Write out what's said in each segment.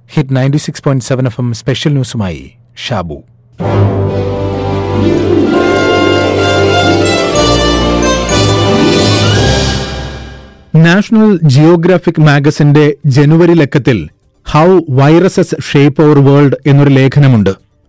hit ninety six point seven F M special ന്യൂസുമായി Shabu National Geographic മാഗസിന്റെ ജനുവരി ലക്കത്തിൽ how viruses shape our world എന്നൊരു ലേഖനമുണ്ട്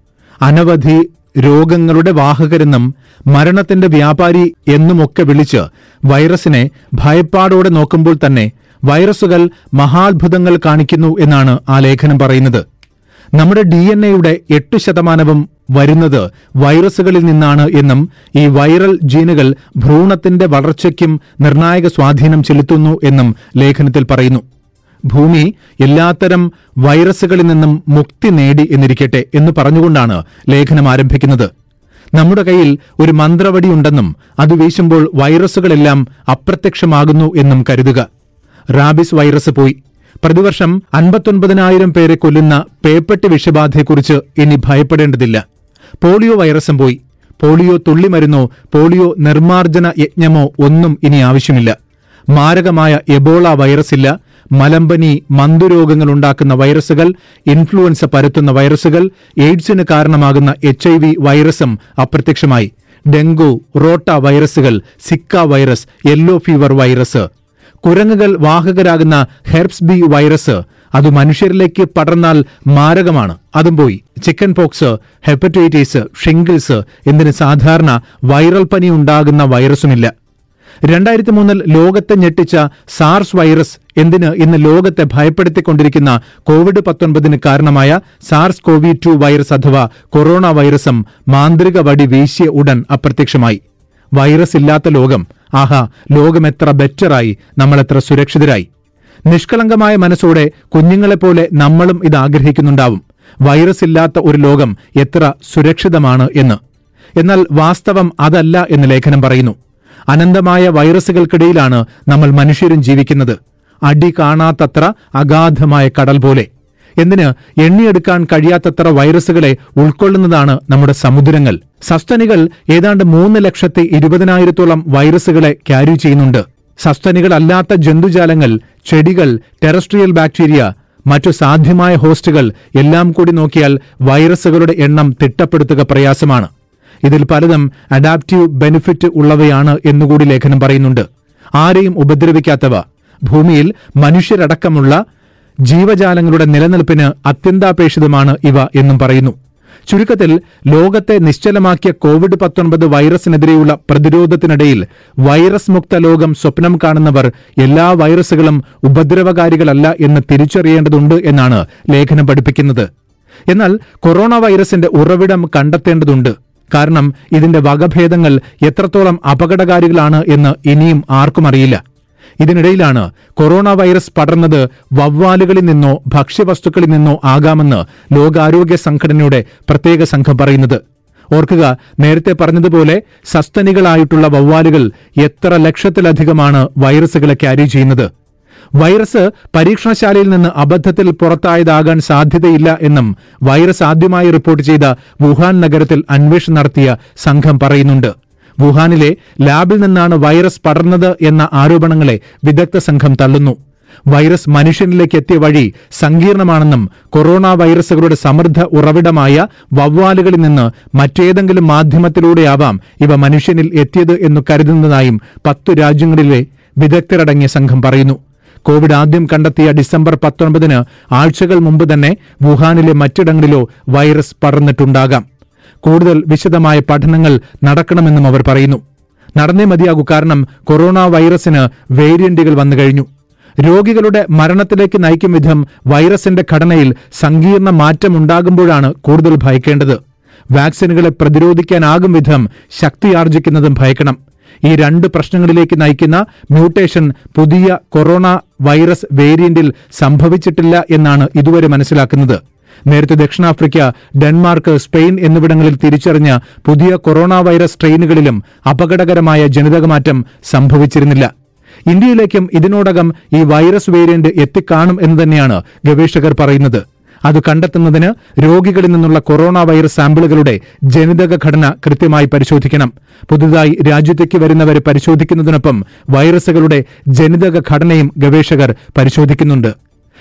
അനവധി രോഗങ്ങളുടെ വാഹകരെന്നും മരണത്തിന്റെ വ്യാപാരി എന്നുമൊക്കെ വിളിച്ച് വൈറസിനെ ഭയപ്പാടോടെ നോക്കുമ്പോൾ തന്നെ വൈറസുകൾ മഹാത്ഭുതങ്ങൾ കാണിക്കുന്നു എന്നാണ് ആ ലേഖനം പറയുന്നത് നമ്മുടെ ഡി എൻ എയുടെ എട്ട് ശതമാനവും വരുന്നത് വൈറസുകളിൽ നിന്നാണ് എന്നും ഈ വൈറൽ ജീനുകൾ ഭ്രൂണത്തിന്റെ വളർച്ചയ്ക്കും നിർണായക സ്വാധീനം ചെലുത്തുന്നു എന്നും ലേഖനത്തിൽ പറയുന്നു ഭൂമി എല്ലാത്തരം വൈറസുകളിൽ നിന്നും മുക്തി നേടി എന്നിരിക്കട്ടെ എന്ന് പറഞ്ഞുകൊണ്ടാണ് ലേഖനം ആരംഭിക്കുന്നത് നമ്മുടെ കയ്യിൽ ഒരു മന്ത്രവടിയുണ്ടെന്നും അത് വീശുമ്പോൾ വൈറസുകളെല്ലാം അപ്രത്യക്ഷമാകുന്നു എന്നും കരുതുക റാബിസ് വൈറസ് പോയി പ്രതിവർഷം അൻപത്തൊൻപതിനായിരം പേരെ കൊല്ലുന്ന പേപ്പട്ടി വിഷബാധയെക്കുറിച്ച് ഇനി ഭയപ്പെടേണ്ടതില്ല പോളിയോ വൈറസും പോയി പോളിയോ തുള്ളിമരുന്നോ പോളിയോ നിർമ്മാർജ്ജന യജ്ഞമോ ഒന്നും ഇനി ആവശ്യമില്ല മാരകമായ എബോള വൈറസ് ഇല്ല മലമ്പനി മന്തുരോഗങ്ങൾ ഉണ്ടാക്കുന്ന വൈറസുകൾ ഇൻഫ്ലുവൻസ പരത്തുന്ന വൈറസുകൾ എയ്ഡ്സിന് കാരണമാകുന്ന എച്ച് ഐ വി വൈറസും അപ്രത്യക്ഷമായി ഡെങ്കു റോട്ട വൈറസുകൾ Zika virus yellow fever virus കുരങ്ങുകൾ വാഹകരാകുന്ന ഹെർപ്സ് ബി വൈറസ് അത് മനുഷ്യരിലേക്ക് പടർന്നാൽ മാരകമാണ് അതും പോയി ചിക്കൻ പോക്സ് ഹെപ്പറ്റൈറ്റിസ് ഷിംഗിൾസ് എന്തിന് സാധാരണ വൈറൽ പനി ഉണ്ടാകുന്ന വൈറസുമില്ല രണ്ടായിരത്തി മൂന്നിൽ ലോകത്തെ ഞെട്ടിച്ച സാർസ് വൈറസ് എന്തിന് ഇന്ന് ലോകത്തെ ഭയപ്പെടുത്തിക്കൊണ്ടിരിക്കുന്ന കോവിഡ് പത്തൊൻപതിന് കാരണമായ സാർസ് കോവി ടു വൈറസ് അഥവാ കൊറോണ വൈറസും മാന്ത്രിക വടി വീശിയ ഉടൻ അപ്രത്യക്ഷമായി വൈറസ് ഇല്ലാത്ത ലോകം ആഹാ ലോകം എത്ര ബെറ്ററായി നമ്മൾ എത്ര സുരക്ഷിതരായി നിഷ്കളങ്കമായ മനസ്സോടെ കുഞ്ഞുങ്ങളെപ്പോലെ നമ്മളും ഇത് ആഗ്രഹിക്കുന്നുണ്ടാവും വൈറസ് ഇല്ലാത്ത ഒരു ലോകം എത്ര സുരക്ഷിതമാണ് എന്ന് എന്നാൽ വാസ്തവം അതല്ല എന്ന് ലേഖനം പറയുന്നു അനന്തമായ വൈറസുകൾക്കിടയിലാണ് നമ്മൾ മനുഷ്യരും ജീവിക്കുന്നത് അടി കാണാത്തത്ര അഗാധമായ കടൽ പോലെ എന്തിന് എണ്ണിയെടുക്കാൻ കഴിയാത്തത്ര വൈറസുകളെ ഉൾക്കൊള്ളുന്നതാണ് നമ്മുടെ സമുദ്രങ്ങൾ സസ്തനികൾ ഏതാണ്ട് മൂന്ന് ലക്ഷത്തി ഇരുപതിനായിരത്തോളം വൈറസുകളെ ക്യാരി ചെയ്യുന്നുണ്ട് സസ്തനികളല്ലാത്ത ജന്തുജാലങ്ങൾ ചെടികൾ ടെറസ്ട്രിയൽ ബാക്ടീരിയ മറ്റു സാധ്യമായ ഹോസ്റ്റുകൾ എല്ലാം കൂടി നോക്കിയാൽ വൈറസുകളുടെ എണ്ണം തിട്ടപ്പെടുത്തുക പ്രയാസമാണ് ഇതിൽ പലതും അഡാപ്റ്റീവ് ബെനിഫിറ്റ് ഉള്ളവയാണ് എന്നുകൂടി ലേഖനം പറയുന്നുണ്ട് ആരെയും ഉപദ്രവിക്കാത്തവ ഭൂമിയിൽ മനുഷ്യരടക്കമുള്ള ജീവജാലങ്ങളുടെ നിലനിൽപ്പിന് അത്യന്താപേക്ഷിതമാണ് ഇവ എന്നും പറയുന്നു ചുരുക്കത്തിൽ ലോകത്തെ നിശ്ചലമാക്കിയ കോവിഡ് പത്തൊൻപത് വൈറസിനെതിരെയുള്ള പ്രതിരോധത്തിനിടയിൽ വൈറസ് മുക്ത ലോകം സ്വപ്നം കാണുന്നവർ എല്ലാ വൈറസുകളും ഉപദ്രവകാരികളല്ല എന്ന് തിരിച്ചറിയേണ്ടതുണ്ട് എന്നാണ് ലേഖനം പഠിപ്പിക്കുന്നത് എന്നാൽ കൊറോണ വൈറസിന്റെ ഉറവിടം കണ്ടെത്തേണ്ടതുണ്ട് കാരണം ഇതിന്റെ വകഭേദങ്ങൾ എത്രത്തോളം അപകടകാരികളാണ് എന്ന് ഇനിയും ആർക്കും അറിയില്ല ഇതിനിടയിലാണ് കൊറോണ വൈറസ് പടർന്നത് വവ്വാലുകളിൽ നിന്നോ ഭക്ഷ്യവസ്തുക്കളിൽ നിന്നോ ആകാമെന്ന് ലോകാരോഗ്യ സംഘടനയുടെ പ്രത്യേക സംഘം പറയുന്നത് ഓർക്കുക നേരത്തെ പറഞ്ഞതുപോലെ സസ്തനികളായിട്ടുള്ള വവ്വാലുകൾ എത്ര ലക്ഷത്തിലധികമാണ് വൈറസുകളെ ക്യാരി ചെയ്യുന്നത് വൈറസ് പരീക്ഷണശാലയിൽ നിന്ന് അബദ്ധത്തിൽ പുറത്തായതാകാൻ സാധ്യതയില്ല എന്നും വൈറസ് ആദ്യമായി റിപ്പോർട്ട് ചെയ്ത വുഹാൻ നഗരത്തിൽ അന്വേഷണം നടത്തിയ സംഘം പറയുന്നുണ്ട് വുഹാനിലെ ലാബിൽ നിന്നാണ് വൈറസ് പടർന്നത് എന്ന ആരോപണങ്ങളെ വിദഗ്ധ സംഘം തള്ളുന്നു വൈറസ് മനുഷ്യനിലേക്ക് എത്തിയ വഴി സങ്കീർണമാണെന്നും കൊറോണ വൈറസുകളുടെ സമൃദ്ധ ഉറവിടമായ വവ്വാലുകളിൽ നിന്ന് മറ്റേതെങ്കിലും മാധ്യമത്തിലൂടെയാവാം ഇവ മനുഷ്യനിൽ എത്തിയത് എന്ന് കരുതുന്നതായും പത്തു രാജ്യങ്ങളിലെ വിദഗ്ധരടങ്ങിയ സംഘം പറയുന്നു കോവിഡ് ആദ്യം കണ്ടെത്തിയ ഡിസംബർ പത്തൊൻപതിന് ആഴ്ചകൾ മുമ്പ് തന്നെ വുഹാനിലെ മറ്റിടങ്ങളിലോ വൈറസ് പടർന്നിട്ടുണ്ടാകാം കൂടുതൽ വിശദമായ പഠനങ്ങൾ നടക്കണമെന്നും അവർ പറയുന്നു നടന്നേ മതിയാകൂ കാരണം കൊറോണ വൈറസിന് വേരിയന്റുകൾ വന്നു കഴിഞ്ഞു രോഗികളുടെ മരണത്തിലേക്ക് നയിക്കും വിധം വൈറസിന്റെ ഘടനയിൽ സങ്കീർണ മാറ്റമുണ്ടാകുമ്പോഴാണ് കൂടുതൽ ഭയക്കേണ്ടത് വാക്സിനുകളെ പ്രതിരോധിക്കാനാകും വിധം ശക്തിയാർജിക്കുന്നതും ഭയക്കണം ഈ രണ്ട് പ്രശ്നങ്ങളിലേക്ക് നയിക്കുന്ന മ്യൂട്ടേഷൻ പുതിയ കൊറോണ വൈറസ് വേരിയന്റിൽ സംഭവിച്ചിട്ടില്ല എന്നാണ് ഇതുവരെ മനസ്സിലാക്കുന്നത് നേരത്തെ ദക്ഷിണാഫ്രിക്ക ഡെൻമാർക്ക് സ്പെയിൻ എന്നിവിടങ്ങളിൽ തിരിച്ചറിഞ്ഞ പുതിയ കൊറോണ വൈറസ് സ്ട്രെയിനുകളിലും അപകടകരമായ ജനിതകമാറ്റം സംഭവിച്ചിരുന്നില്ല ഇന്ത്യയിലേക്കും ഇതിനോടകം ഈ വൈറസ് വേരിയന്റ് എത്തിക്കാണും എന്ന് തന്നെയാണ് ഗവേഷകർ പറയുന്നത് അത് കണ്ടെത്തുന്നതിന് രോഗികളിൽ നിന്നുള്ള കൊറോണ വൈറസ് സാമ്പിളുകളുടെ ജനിതക ഘടന കൃത്യമായി പരിശോധിക്കണം പുതുതായി രാജ്യത്തേക്ക് വരുന്നവരെ പരിശോധിക്കുന്നതിനൊപ്പം വൈറസുകളുടെ ജനിതക ഘടനയും ഗവേഷകർ പരിശോധിക്കുന്നുണ്ട്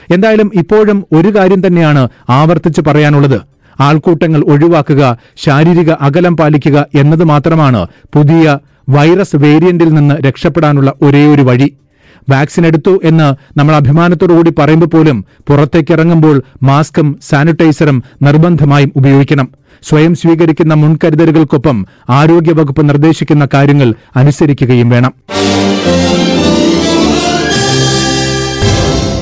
എന്തായാലും ഇപ്പോഴും ഒരു കാര്യം തന്നെയാണ് ആവർത്തിച്ച് പറയാനുള്ളത് ആൾക്കൂട്ടങ്ങൾ ഒഴിവാക്കുക ശാരീരിക അകലം പാലിക്കുക എന്നത് മാത്രമാണ് പുതിയ വൈറസ് വേരിയന്റിൽ നിന്ന് രക്ഷപ്പെടാനുള്ള ഒരേയൊരു വഴി വാക്സിൻ എടുത്തു എന്ന് നമ്മൾ അഭിമാനത്തോടുകൂടി പറയുമ്പോൾ പോലും പുറത്തേക്കിറങ്ങുമ്പോൾ മാസ്കും സാനിറ്റൈസറും നിർബന്ധമായും ഉപയോഗിക്കണം സ്വയം സ്വീകരിക്കുന്ന മുൻകരുതലുകൾക്കൊപ്പം ആരോഗ്യവകുപ്പ് നിർദ്ദേശിക്കുന്ന കാര്യങ്ങൾ അനുസരിക്കുകയും വേണം